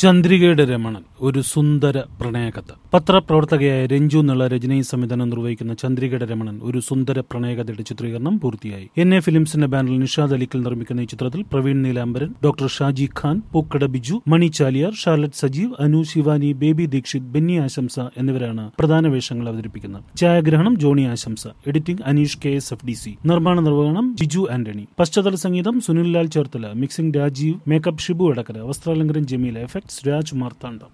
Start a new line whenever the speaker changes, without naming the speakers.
ചന്ദ്രികയുടെ രമണൻ ഒരു സുന്ദര പ്രണയകഥ പത്രപ്രവർത്തകയായ രഞ്ജു എന്നുള്ള രചനയും സംവിധാനം നിർവഹിക്കുന്ന ചന്ദ്രികയുടെ രമണൻ ഒരു സുന്ദര പ്രണയകഥയുടെ ചിത്രീകരണം പൂർത്തിയായി എൻ എ ഫിലിംസിന്റെ ബാനറിൽ നിഷാദ് അലിക്കൽ നിർമ്മിക്കുന്ന ഈ ചിത്രത്തിൽ Praveen Neelambaran doctor Shaji Khan Pookada Biju Mani Chaliyar Charlotte Sajeev Anu Shivani baby Dikshit Benny Ashamsa എന്നിവരാണ് പ്രധാന വേഷങ്ങൾ അവതരിപ്പിക്കുന്നത് ഛായാഗ്രഹണം Johnny Ashamsa editing Aneesh K S F D C നിർമ്മാണ നിർവഹണം ജിജു ആന്റണി പശ്ചാത്തല സംഗീതം സുനിൽ ലാൽ ചേർത്തല മിക്സിംഗ് രാജീവ് മേക്കപ്പ് ഷിബു എടക്കര വസ്ത്രാലങ്കരം ജമീല എഫക്ട്സ് രാജ് മാർത്താണ്ഡം